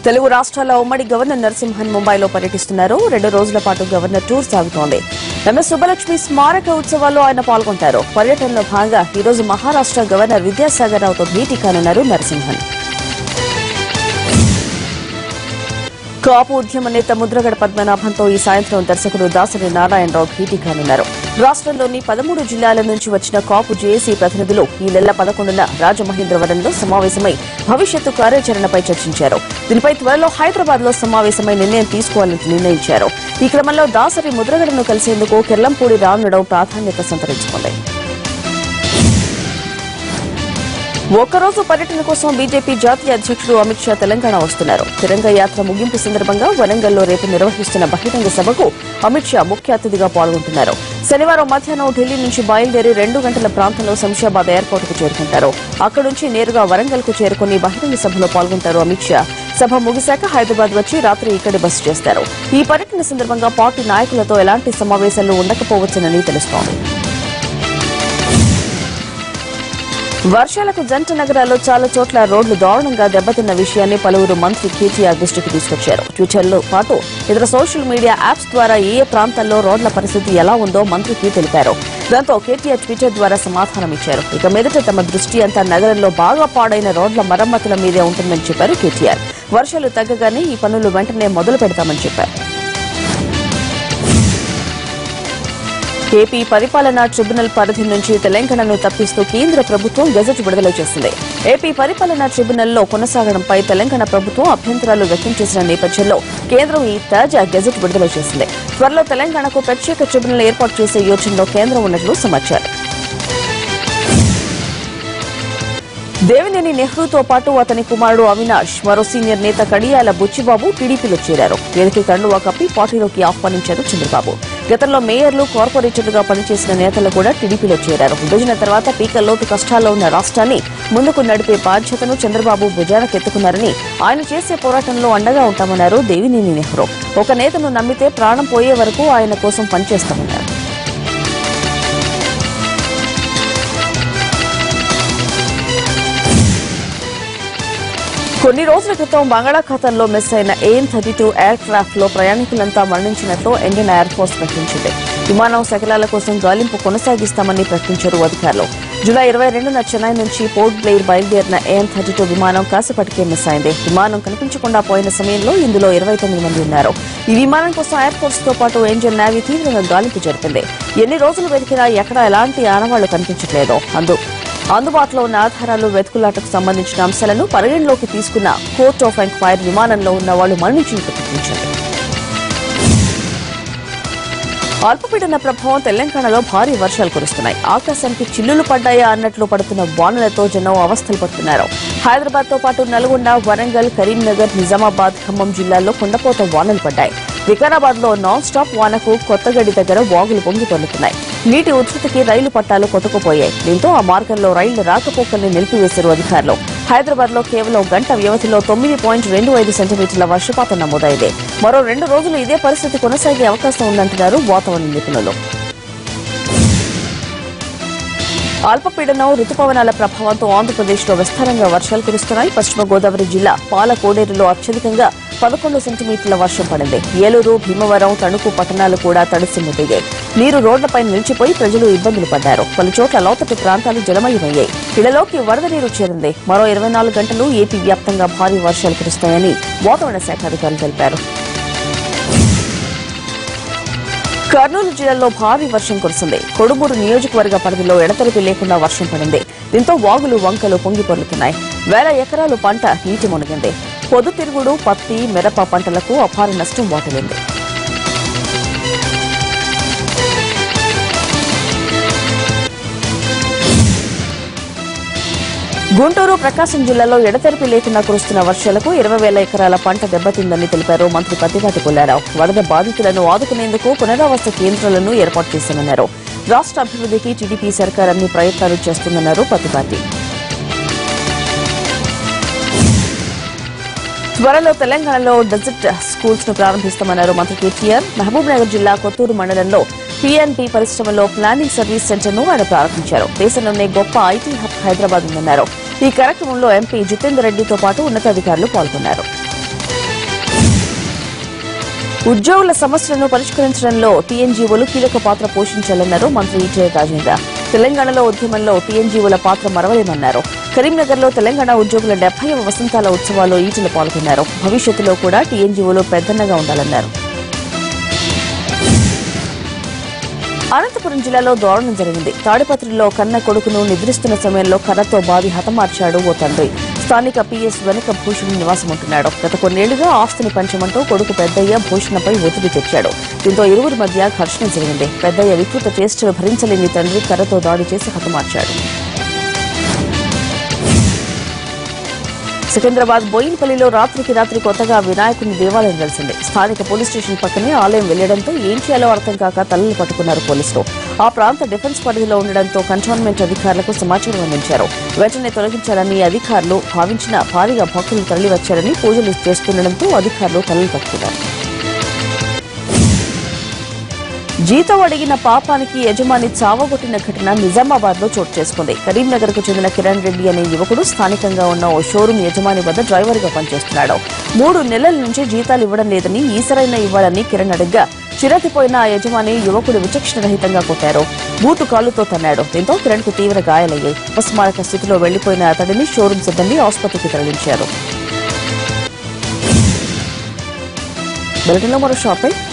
తెలుగు రాష్ట్రాల ఉమ్మడి గవర్నర్ నరసింహన్ ముంబైలో పర్యటిస్తున్నారు రెండు రోజుల పాటు గవర్నర్ టూర్ సాగుతోంది ఎంఎస్ సుబ్బలక్ష్మి స్మారక ఉత్సవాల్లో ఆయన పాల్గొంటారు పర్యటనలో భాగంగా ఈ రోజు మహారాష్ట్ర గవర్నర్ విద్యాసాగర్ రావుతో భేటీ కానున్నారు నరసింహన్ కాపు ఉద్యమ నేత ముద్రగడ పద్మనాభంతో ఈ సాయంత్రం దర్శకుడు దాసరి నారాయణరావు భేటీ కానున్నారు రాష్ట్రంలోని పదమూడు జిల్లాల నుంచి వచ్చిన కాపు జేఏసీ ప్రతినిధులు ఈ నెల పదకొండున రాజమహేంద్రవరంలో సమావేశమై భవిష్యత్తు కార్యాచరణపై చర్చించారు దీనిపై త్వరలో హైదరాబాద్ లో సమావేశమై నిర్ణయం తీసుకోవాలని నిర్ణయించారు ఈ క్రమంలో దాసరి ముద్రగడను కలిసేందుకు కిర్లంపూడి రానుండడం ప్రాధాన్యత సంతరించుకుంది ఒక్కరోజు పర్యటన కోసం బీజేపీ జాతీయ అధ్యక్షుడు అమిత్ షా తెలంగాణ వస్తున్నారు తిరంగ యాత్ర ముగింపు సందర్భంగా వరంగల్లో రేపు నిర్వహిస్తున్న బహిరంగ సభకు అమిత్ షా ముఖ్య అతిథిగా పాల్గొంటున్నారు శనివారం మధ్యాహ్నం ఢిల్లీ నుంచి బయలుదేరి రెండు గంటల ప్రాంతంలో శంషాబాద్ ఎయిర్పోర్ట్ కు చేరుకుంటారు అక్కడి నుంచి నేరుగా వరంగల్ కు చేరుకుని బహిరంగ సభలో పాల్గొంటారు అమిత్ షా సభ ముగిశాక హైదరాబాద్ వచ్చి రాత్రి ఇక్కడి బస చేస్తారు ఈ పర్యటన సందర్భంగా పార్టీ నాయకులతో ఎలాంటి సమావేశాలు ఉండకపోవచ్చునని తెలుస్తోంది వర్షాలకు జంట నగరాల్లో చాలా చోట్ల రోడ్లు దారుణంగా దెబ్బతిన్న విషయాన్ని పలువురు మంత్రి కేటీఆర్ దృష్టికి తీసుకొచ్చారు ట్విట్టర్లో పాటు ఇతర సోషల్ మీడియా యాప్స్ ద్వారా ఏ ఏ ప్రాంతాల్లో రోడ్ల పరిస్థితి ఎలా ఉందో మంత్రికి తెలిపారు దాంతో కేటీఆర్ ట్విట్టర్ ద్వారా సమాధానం ఇచ్చారు ఇక మీదట తమ దృష్టి అంతా నగరంలో బాగా పాడైన రోడ్ల మరమ్మతుల మీదే ఉంటుందని చెప్పారు కేటీఆర్ వర్షాలు తగ్గగానే ఈ పనులు వెంటనే మొదలు పెడతామని చెప్పారు ఏపీ పరిపాలనా ట్రిబ్యునల్ పరిధి నుంచి తెలంగాణను తప్పిస్తూ కేంద్ర ప్రభుత్వం గెజెట్ విడుదల చేసింది ఏపీ పరిపాలనా ట్రిబ్యునల్లో కొనసాగడంపై తెలంగాణ ప్రభుత్వం అభ్యంతరాలు వ్యక్తం చేసిన నేపథ్యంలో కేంద్రం ఈ తాజా గెజెట్ విడుదల చేసింది త్వరలో తెలంగాణకు ప్రత్యేక ట్రిబ్యునల్ ఏర్పాటు చేసే యోచనలో కేంద్రం ఉన్నట్లు సమాచారం దేవినేని నెహ్రూతో పాటు అతని కుమారుడు అవినాష్ మరో సీనియర్ నేత కడియాల బుచ్చిబాబు టీడీపీలో చేరారు వీరికి కండువా కప్పి పార్టీలోకి ఆహ్వానించారు చంద్రబాబు గతంలో మేయర్లు కార్పొరేటర్లుగా పనిచేసిన నేతలు కూడా టీడీపీలో చేరారు విభజన తర్వాత పీక లోతు కష్టాల్లో ఉన్న రాష్ట్రాన్ని ముందుకు నడిపే బాధ్యతను చంద్రబాబు భుజానకెత్తుకున్నారని ఆయన చేసే పోరాటంలో అండగా ఉంటామన్నారు దేవినేని నెహ్రూ ఒక నేతను నమ్మితే ప్రాణం పోయే వరకు ఆయన కోసం పనిచేస్తామన్నారు కొన్ని రోజుల క్రితం బంగాళాఖాతంలో మిస్ అయిన AN thirty two aircraft లో ప్రయాణికులంతా మరణించినట్లు ఇండియన్ ఎయిర్ ఫోర్స్ ప్రకటించింది విమానం శకలాల కోసం గాలింపు కొనసాగిస్తామని ప్రకటించారు అధికారులు జూలై ఇరవై రెండున చెన్నై నుంచి పోర్ట్ బ్లెయిర్ బయలుదేరిన ఏఎన్ థర్టీ టూ విమానం కాసేపటికే మిస్ అయింది విమానం కనిపించకుండా పోయిన సమయంలో ఇందులో ఇరవై తొమ్మిది మంది ఉన్నారు ఈ విమానం కోసం ఎయిర్ ఫోర్స్ తో పాటు ఇండియన్ నేవీ తీవ్రంగా గాలింపు జరిపింది ఎన్ని రోజులు వెతికినా ఎక్కడా ఎలాంటి ఆనవాళ్లు కనిపించట్లేదు అందు అందుబాటులో ఉన్న ఆధారాలు వెతుకులాటకు సంబంధించిన అంశాలను పరిగణలోకి తీసుకున్న కోర్ట్ ఆఫ్ ఎంక్వైరీ విమానంలో ఉన్న వాళ్లు మరణించినట్టు ప్రకటించింది అల్పపీడన ప్రభావం తెలంగాణలో భారీ వర్షాలు కురుస్తున్నాయి ఆకాశానికి చిల్లులు పడ్డాయా అన్నట్లు పడుతున్న వానలతో జనం అవస్థలు పడుతున్నారు హైదరాబాద్ తో పాటు నల్గొండ వరంగల్ కరీంనగర్ నిజామాబాద్ ఖమ్మం జిల్లాల్లో కుండపోత వానలు పడ్డాయి వికారాబాద్ లో నాన్ స్టాప్ వానకు కొత్తగడి దగ్గర వాగులు పొంగి పొర్లుతున్నాయి నీటి ఉధృతికి రైలు పట్టాలు కొట్టుకుపోయాయి దీంతో ఆ మార్గంలో రైళ్ల రాకపోకల్ని నిలిపివేశారు అధికారులు హైదరాబాద్ లో కేవలం గంట వ్యవధిలో తొమ్మిది పాయింట్ రెండు ఐదు సెంటీమీటర్ల వర్షపాతం నమోదైంది మరో రెండు రోజులు ఇదే పరిస్థితి కొనసాగే అవకాశం ఉందంటున్నారు వాతావరణ నిపుణులు అల్పపీడనం రుతుపవనాల ప్రభావంతో ఆంధ్రప్రదేశ్లో విస్తారంగా వర్షాలు కురుస్తున్నాయి పశ్చిమ గోదావరి జిల్లా పాలకోడేరులో అత్యధికంగా పదకొండు సెంటీమీటర్ల వర్షం పడింది ఏలూరు భీమవరం తణుకు పట్టణాలు కూడా తడిసి ముదిగాయి నీరు రోడ్లపై నిలిచిపోయి ప్రజలు ఇబ్బందులు పడ్డారు పలు చోట్ల లోతట్టు ప్రాంతాలు జలమయమయ్యాయి ఇళ్లలోకి వరద నీరు చేరింది మరో ఇరవై నాలుగు గంటలు ఏపీ వ్యాప్తంగా భారీ వర్షాలు కురుస్తాయని వాతావరణ శాఖ అధికారులు తెలిపారు కర్నూలు జిల్లాలో భారీ వర్షం కురిసింది కొడుమూరు నియోజకవర్గ పరిధిలో ఎడతెరిపి లేకుండా వర్షం పడింది దీంతో వాగులు వంకలు పొంగి పొర్లుతున్నాయి వేల ఎకరాలు పంట నీటి మునిగింది పొద్దుతిరుగుడు పత్తి మిరప పంటలకు అపార నష్టం వాటిల్లింది గుంటూరు ప్రకాశం జిల్లాలో ఎడతెరిపి లేకుండా కురుస్తున్న వర్షాలకు ఇరవై వేల ఎకరాల పంట దెబ్బతిందని తెలిపారు మంత్రి పత్తిపాటి పుల్లారావు వరద బాధితులను ఆదుకునేందుకు పునరావాస కేంద్రాలను ఏర్పాటు చేశామన్నారు రాష్ట్ర అభివృద్ధికి టీడీపీ సర్కార్ అన్ని ప్రయత్నాలు చేస్తుందన్నారు పత్తిపాటి త్వరలో తెలంగాణలో డెజర్ట్ స్కూల్స్ ను ప్రారంభిస్తామన్నారు మంత్రి కేటీఆర్ మహబూబ్ నగర్ జిల్లా కొత్తూరు మండలంలో పీఎన్పీ పరిశ్రమలో ప్లానింగ్ సర్వీస్ సెంటర్ ను ఆయన ప్రారంభించారు దేశంలోనే గొప్ప ఐటీ హబ్ హైదరాబాద్ ఉందన్నారు ఈ కార్యక్రమంలో ఎంపీ జితేందర్ రెడ్డితో పాటు ఉన్నతాధికారులు పాల్గొన్నారు ఉద్యోగుల సమస్యలను పరిష్కరించడంలో టీఎన్జీఓలు కీలక పాత్ర పోషించాలన్నారు మంత్రి ఈటెల రాజేంద్ర తెలంగాణలో ఉద్యమంలో టీఎన్జీఓల పాత్ర మరవలేమన్నారు కరీంనగర్లో తెలంగాణ ఉద్యోగుల డెబ్బైవ వసంతాల ఉత్సవాల్లో ఈటెల పాల్గొన్నారు భవిష్యత్తులో కూడా టీఎన్జీఓలు పెద్దన్నగా ఉండాలన్నారు అనంతపురం జిల్లాలో దారుణం జరిగింది తాడిపత్రిలో కన్న కొడుకును నిద్రిస్తున్న సమయంలో కర్రతో బావి హతమార్చాడు ఓ తండ్రి స్థానిక పిఎస్ వెనుక భూషణ్ నివాసం ఉంటున్నాడు గత కొన్నేళ్లుగా ఆస్తిని పంచమంటూ కొడుకు పెద్దయ్య భూషణపై ఒత్తిడి తెచ్చాడు దీంతో ఇరువురి మధ్య ఘర్షణ జరిగింది పెద్దయ్య వికృత చేష్టలు భరించలేని తండ్రి కర్రతో దాడి చేసి హతమార్చాడు సికింద్రాబాద్ బోయిన్పల్లిలో రాత్రికి రాత్రి కొత్తగా వినాయకుని దేవాలయం కలిసింది స్థానిక పోలీస్ స్టేషన్ పక్కనే ఆలయం వెళ్లడంతో ఏం చేయాలో అర్థం కాక తలలు పట్టుకున్నారు పోలీసులు ఆ ప్రాంత డిఫెన్స్ పరిధిలో ఉండడంతో కంటోన్మెంట్ అధికారులకు సమాచారం అందించారు వెంటనే తొలగించాలని అధికారులు భావించిన భారీగా భక్తులు తరలివచ్చారని పూజలు చేస్తుండటంతో అధికారులు తలలు పట్టుకున్నారు జీతం అడిగిన పాపానికి యజమాని చావగొట్టిన ఘటన నిజామాబాద్ లో చోటు చేసుకుంది కరీంనగర్ కు చెందిన కిరణ్ రెడ్డి అనే యువకుడు స్థానికంగా ఉన్న ఓ షోరూం యజమాని వద్ద డ్రైవర్ గా పనిచేస్తున్నాడు మూడు నెలల నుంచి జీతాలు ఇవ్వడం లేదని ఈసరైన ఇవ్వాలని కిరణ్ అడిగ్గా చిరతిపోయిన ఆ యజమాని యువకుడు విచక్షణ రహితంగా కొట్టారు బూటు కాలుతో తన్నాడు దీంతో కిరణ్ కు తీవ్ర గాయాలయ్యాయి అపస్మారక స్థితిలో వెళ్లిపోయిన అతడిని షోరూం సిబ్బంది ఆసుపత్రికి తరలించారు బులెటిన్లో మరో షాపింగ్